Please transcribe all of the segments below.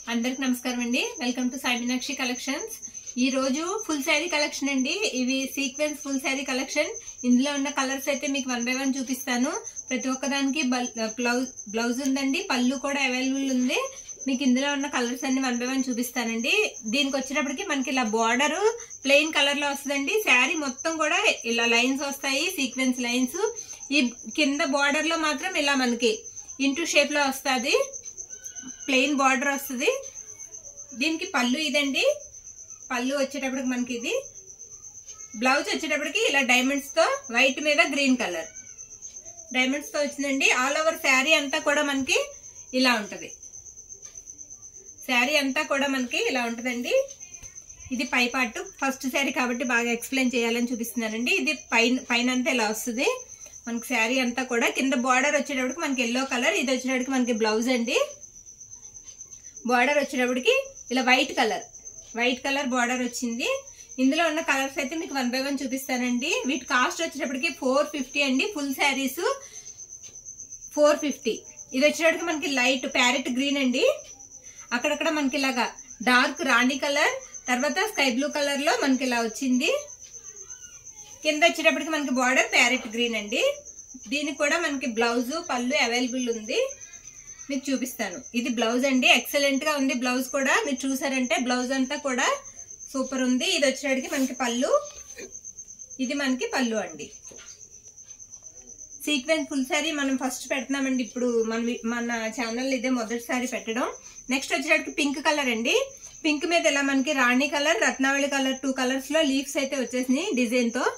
అందరికి నమస్కారం అండి welcome to Sai Meenakshi collections ఈ రోజు ఫుల్ శారీ కలెక్షన్ అండి ఇవి సీక్వెన్స్ ఫుల్ శారీ కలెక్షన్ ఇందులో ఉన్న కలర్స్ అయితే మీకు వన్ బై వన్ చూపిస్తాను ప్రతి ఒక్కదానికి బ్లౌజ్ బ్లౌజ్ ఉందండి పళ్ళు కూడా అవైలబుల్ ఉంది మీకు ఇందులో ఉన్న కలర్స్ అన్ని వన్ బై వన్ చూపిస్తానండి దీనికి వచ్చేటప్పటికి మనకి ఇలా బార్డర్ ప్లెయిన్ కలర్ లో వస్తుందండి శారీ మొత్తం కూడా ఇలా లైన్స్ వస్తాయి సీక్వెన్స్ లైన్స్ ఈ కింద బార్డర్ లో మాత్రం ఇలా మనకి ఇంటూ షేప్ లో వస్తుంది ప్లెయిన్ బార్డర్ వస్తుంది దీనికి పళ్ళు ఇదండి పళ్ళు వచ్చేటప్పటికి మనకి ఇది బ్లౌజ్ వచ్చేటప్పటికి ఇలా డైమండ్స్ తో వైట్ మీద గ్రీన్ కలర్ డైమండ్స్ తో వచ్చిందండి ఆల్ ఓవర్ శారీ అంతా కూడా మనకి ఇలా ఉంటది శారీ అంతా కూడా మనకి ఇలా ఉంటదండి ఇది పై పార్ట్ ఫస్ట్ శారీ కాబట్టి బాగా ఎక్స్ప్లెయిన్ చేయాలని చూపిస్తున్నానండి ఇది పైన పైన అంతా ఇలా వస్తుంది మనకి శారీ అంతా కూడా కింద బార్డర్ వచ్చేటప్పటికి మనకి ఎల్లో కలర్ ఇది వచ్చేటప్పటికి మనకి బ్లౌజ్ అండి బార్డర్ వచ్చేటప్పటికి ఇలా white colour white colour border వచ్చింది ఇందులో ఉన్న కలర్స్ అయితే మీకు వన్ బై వన్ చూపిస్తానండి వీటి కాస్ట్ వచ్చేటప్పటికి ఫోర్ ఫిఫ్టీ అండి ఫుల్ శారీస్ ఫోర్ ఫిఫ్టీ ఇది వచ్చేటప్పటికి మనకి లైట్ ప్యారెట్ గ్రీన్ అండి అక్కడక్కడ మనకి ఇలాగా డార్క్ రాణి కలర్ తర్వాత స్కై బ్లూ కలర్ లో మనకి ఇలా వచ్చింది కింద వచ్చేటప్పటికి మనకి బార్డర్ ప్యారెట్ గ్రీన్ అండి దీనికి కూడా మనకి బ్లౌజ్ పళ్ళు అవైలబుల్ ఉంది మీకు చూపిస్తాను ఇది బ్లౌజ్ అండి ఎక్సలెంట్ గా ఉంది బ్లౌజ్ కూడా మీరు చూసారంటే బ్లౌజ్ అంతా కూడా సూపర్ ఉంది ఇది వచ్చేటికి మనకి పళ్ళు ఇది మనకి పళ్ళు అండి సీక్వెన్స్ ఫుల్ సారీ మనం ఫస్ట్ పెడుతున్నామండి ఇప్పుడు మన మన ఛానల్ ఇదే మొదటిసారి పెట్టడం నెక్స్ట్ వచ్చేటికి పింక్ కలర్ అండి పింక్ మీద ఇలా మనకి rani colour Ratnavali colour two colours లో లీవ్స్ అయితే వచ్చేసినాయి డిజైన్ తో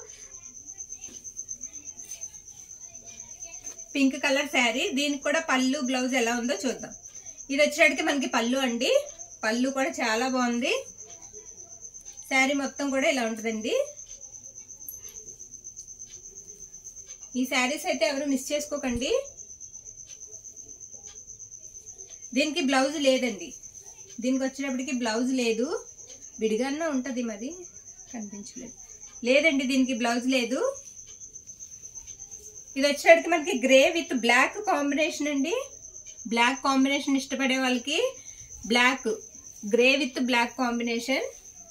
పింక్ కలర్ శారీ దీనికి కూడా పళ్ళు బ్లౌజ్ ఎలా ఉందో చూద్దాం ఇది వచ్చేటికి మనకి పళ్ళు అండి పళ్ళు కూడా చాలా బాగుంది శారీ మొత్తం కూడా ఇలా ఉంటుందండి ఈ శారీస్ అయితే ఎవరు మిస్ చేసుకోకండి దీనికి బ్లౌజ్ లేదండి దీనికి వచ్చేటప్పటికి బ్లౌజ్ లేదు విడిగానే ఉంటుంది మరి కనిపించలేదు లేదండి దీనికి బ్లౌజ్ లేదు ఇది వచ్చేటికి మనకి గ్రే విత్ బ్లాక్ కాంబినేషన్ అండి బ్లాక్ కాంబినేషన్ ఇష్టపడే వాళ్ళకి black grey with black combination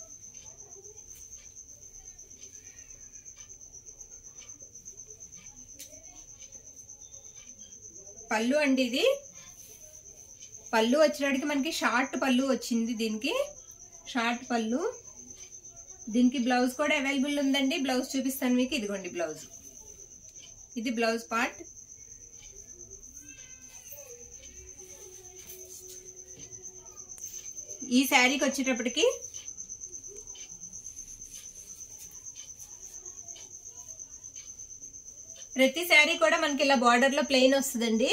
పళ్ళు అండి ఇది పళ్ళు వచ్చేటికి మనకి షార్ట్ పళ్ళు వచ్చింది దీనికి షార్ట్ పళ్ళు దీనికి బ్లౌజ్ కూడా అవైలబుల్ ఉందండి బ్లౌజ్ చూపిస్తాను మీకు ఇదిగోండి బ్లౌజ్ ఇది బ్లౌజ్ పార్ట్ ఈ శారీకి వచ్చేటప్పటికి ప్రతి శారీ కూడా మనకి ఇలా బార్డర్ లో ప్లెయిన్ వస్తుందండి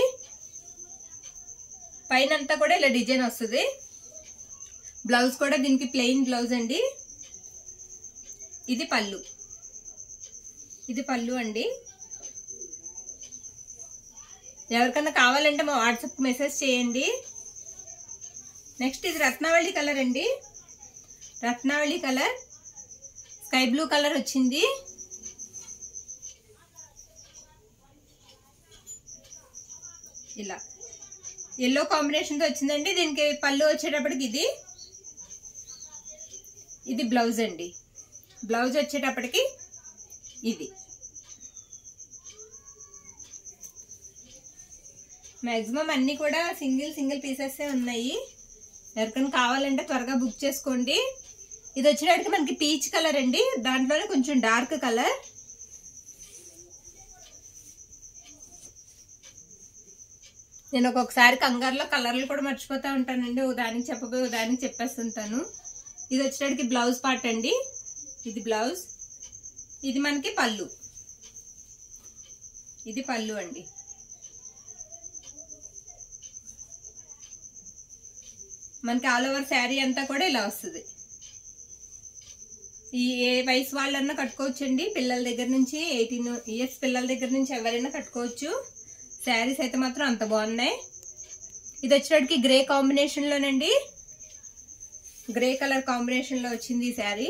పైన అంతా కూడా ఇలా డిజైన్ వస్తుంది బ్లౌజ్ కూడా దీనికి ప్లెయిన్ బ్లౌజ్ అండి ఇది పళ్ళు ఇది పళ్ళు అండి ఎవరికన్నా కావాలంటే మా వాట్సాప్ మెసేజ్ చేయండి నెక్స్ట్ ఇది రత్నావళి కలర్ అండి రత్నావళి కలర్ స్కై బ్లూ కలర్ వచ్చింది ఇలా ఎల్లో కాంబినేషన్తో వచ్చిందండి దీనికి పళ్ళు వచ్చేటప్పటికి ఇది ఇది బ్లౌజ్ అండి బ్లౌజ్ వచ్చేటప్పటికి ఇది మ్యాక్సిమం అన్నీ కూడా సింగిల్ సింగిల్ పీసెస్ ఉన్నాయి ఎవరికైనా కావాలంటే త్వరగా బుక్ చేసుకోండి ఇది వచ్చేటప్పటికి మనకి పీచ్ కలర్ అండి దాంట్లోనే కొంచెం డార్క్ కలర్ నేను ఒక్కొక్కసారి కంగారులో కలర్లు కూడా మర్చిపోతూ ఉంటానండి ఓ దానికి చెప్పబోయి ఓ దానికి చెప్పేస్తుంటాను ఇది వచ్చేటప్పటికి బ్లౌజ్ పార్ట్ అండి ఇది బ్లౌజ్ ఇది మనకి పళ్ళు ఇది పళ్ళు అండి మనకి ఆల్ ఓవర్ శారీ అంతా కూడా ఇలా వస్తుంది ఈ ఏ వయసు వాళ్ళన్నా కట్టుకోవచ్చండి పిల్లల దగ్గర నుంచి ఎయిటీన్ ఇయర్స్ పిల్లల దగ్గర నుంచి ఎవరైనా కట్టుకోవచ్చు శారీస్ అయితే మాత్రం అంత బాగున్నాయి ఇది వచ్చేటికి గ్రే కాంబినేషన్లోనండి గ్రే కలర్ కాంబినేషన్లో వచ్చింది ఈ శారీ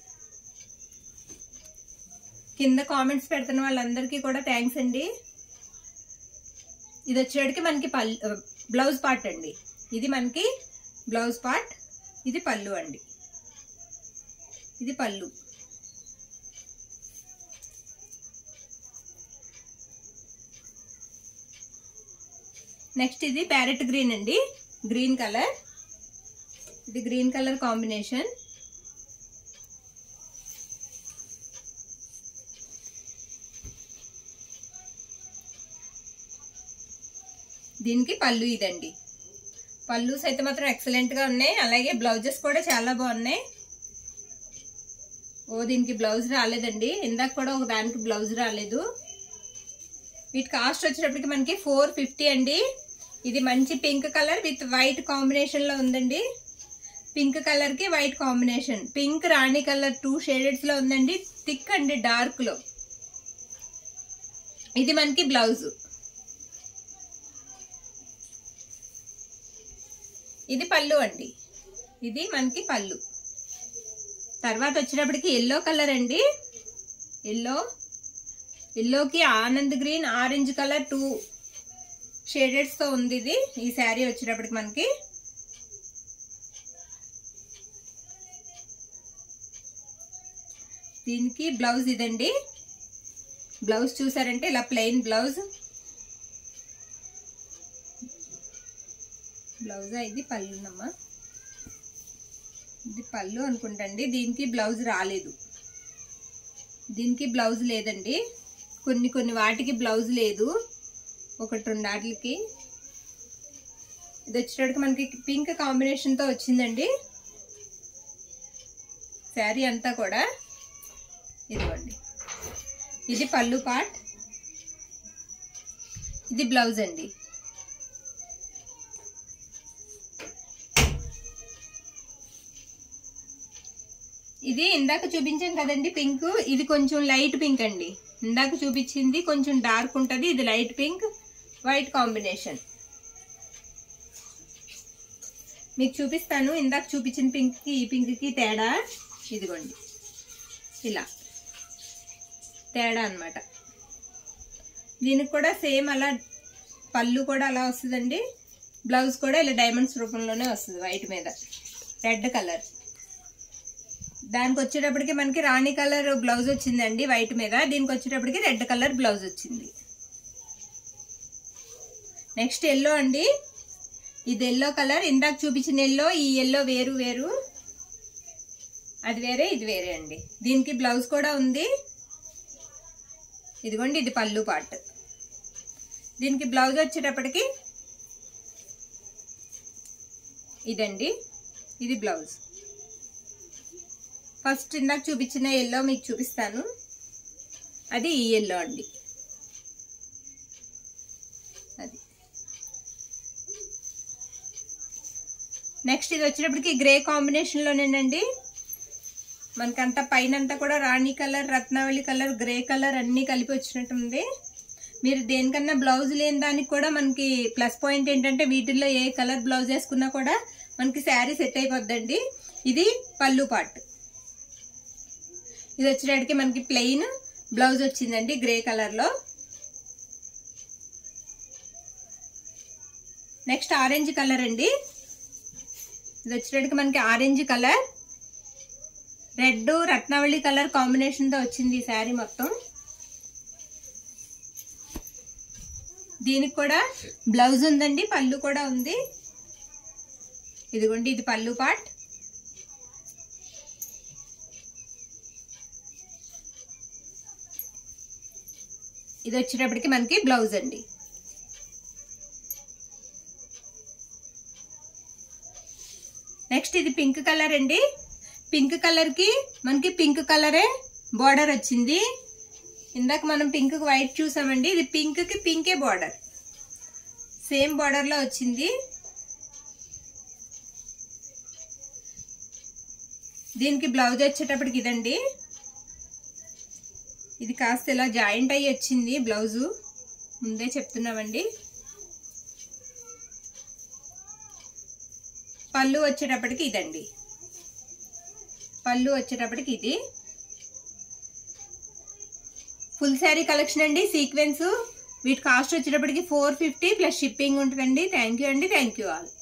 కింద కామెంట్స్ పెడుతున్న వాళ్ళందరికీ కూడా థ్యాంక్స్ అండి ఇది వచ్చేటికి మనకి పల్ బ్లౌజ్ పార్ట్ అండి ఇది మనకి బ్లౌజ్ పార్ట్ ఇది పళ్ళు అండి ఇది పళ్ళు నెక్స్ట్ ఇది ప్యారెట్ గ్రీన్ అండి గ్రీన్ కలర్ ఇది గ్రీన్ కలర్ కాంబినేషన్ దీనికి పళ్ళు ఇదండి పళ్ళుస్ అయితే మాత్రం ఎక్సలెంట్ గా ఉన్నాయి అలాగే బ్లౌజెస్ కూడా చాలా బాగున్నాయి ఓ దీనికి బ్లౌజ్ రాలేదండి ఇందాక కూడా ఒక దానికి బ్లౌజ్ రాలేదు వీటి కాస్ట్ వచ్చేటప్పటికి మనకి ఫోర్ ఫిఫ్టీ అండి ఇది మంచి pink colour with white combination లో ఉందండి పింక్ కలర్ కి white combination pink rani colour two shades లో ఉందండి థిక్ అండి డార్క్ లో ఇది మనకి బ్లౌజ్ ఇది పళ్ళు అండి ఇది మనకి పళ్ళు తర్వాత వచ్చేటప్పటికి ఎల్లో కలర్ అండి ఎల్లో ఎల్లోకి ఆనంద్ green orange colour two shades తో ఉంది ఇది ఈ శారీ వచ్చేటప్పటికి మనకి దీనికి బ్లౌజ్ ఇదండి బ్లౌజ్ చూసారంటే ఇలా ప్లెయిన్ బ్లౌజ్ బ్లౌజ్ ఇది పళ్ళునమ్మా ఇది పళ్ళు అనుకుంటండి దీనికి బ్లౌజ్ రాలేదు దీనికి బ్లౌజ్ లేదండి కొన్ని కొన్ని వాటికి బ్లౌజ్ లేదు ఒకటి రెండు వాటికి ఇది వచ్చేటప్పటికి మనకి పింక్ కాంబినేషన్తో వచ్చిందండి శారీ అంతా కూడా ఇదిగోండి ఇది పళ్ళు పార్ట్ ఇది బ్లౌజ్ అండి ఇది ఇందాక చూపించాను కదండి పింక్ ఇది కొంచెం లైట్ పింక్ అండి ఇందాక చూపించింది కొంచెం డార్క్ ఉంటుంది ఇది లైట్ పింక్ వైట్ కాంబినేషన్ మీకు చూపిస్తాను ఇందాక చూపించిన పింక్కి ఈ పింక్కి తేడా ఇదిగోండి ఇలా తేడా అన్నమాట దీనికి కూడా సేమ్ అలా పళ్ళు కూడా అలా వస్తుందండి బ్లౌజ్ కూడా ఇలా డైమండ్స్ రూపంలోనే వస్తుంది వైట్ మీద రెడ్ కలర్ దానికి వచ్చేటప్పటికి మనకి రాణి కలర్ బ్లౌజ్ వచ్చిందండి వైట్ మీద దీనికి వచ్చేటప్పటికి రెడ్ కలర్ బ్లౌజ్ వచ్చింది నెక్స్ట్ ఎల్లో అండి ఇది ఎల్లో కలర్ ఇందాక చూపించిన ఎల్లో ఈ ఎల్లో వేరు వేరు అది వేరే ఇది వేరే అండి దీనికి బ్లౌజ్ కూడా ఉంది ఇదిగోండి ఇది పళ్ళు పార్ట్ దీనికి బ్లౌజ్ వచ్చేటప్పటికి ఇదండి ఇది బ్లౌజ్ ఫస్ట్ ఇందాక చూపించిన ఎల్లో మీకు చూపిస్తాను అది ఈ ఎల్లో అండి అది నెక్స్ట్ ఇది వచ్చేటప్పటికి గ్రే కాంబినేషన్లోనేనండి మనకంతా పైన అంతా కూడా rani colour Ratnavali colour grey colour అన్నీ కలిపి వచ్చినట్టు ఉంది మీరు దేనికన్నా బ్లౌజ్ లేని దానికి కూడా మనకి ప్లస్ పాయింట్ ఏంటంటే వీటిల్లో ఏ కలర్ బ్లౌజ్ వేసుకున్నా కూడా మనకి శారీ సెట్ అయిపోద్దండి ఇది పళ్ళు పార్ట్ ఇది వచ్చేటప్పటికి మనకి ప్లెయిన్ బ్లౌజ్ వచ్చిందండి గ్రే కలర్లో నెక్స్ట్ ఆరెంజ్ కలర్ అండి ఇది వచ్చేటప్పటికి మనకి orange colour red Ratnavali colour కాంబినేషన్తో వచ్చింది ఈ శారీ మొత్తం దీనికి కూడా బ్లౌజ్ ఉందండి పళ్ళు కూడా ఉంది ఇదిగోండి ఇది పళ్ళు పార్ట్ ఇది వచ్చేటప్పటికి మనకి బ్లౌజ్ అండి నెక్స్ట్ ఇది పింక్ కలర్ అండి పింక్ కలర్ కి మనకి పింక్ కలరే బార్డర్ వచ్చింది ఇందాక మనం పింక్ వైట్ చూసామండి ఇది పింక్ కి పింకే బార్డర్ సేమ్ బార్డర్ లో వచ్చింది దీనికి బ్లౌజ్ వచ్చేటప్పటికి ఇదండి ఇది కాస్త ఇలా జాయింట్ అయ్యి వచ్చింది బ్లౌజు ముందే చెప్తున్నామండి పళ్ళు వచ్చేటప్పటికి ఇదండి పళ్ళు వచ్చేటప్పటికి ఇది ఫుల్ శారీ కలెక్షన్ అండి సీక్వెన్స్ వీటి కాస్ట్ వచ్చేటప్పటికి ఫోర్ ఫిఫ్టీ ప్లస్ షిప్పింగ్ ఉంటుందండి థ్యాంక్ యూ అండి థ్యాంక్ యూ ఆల్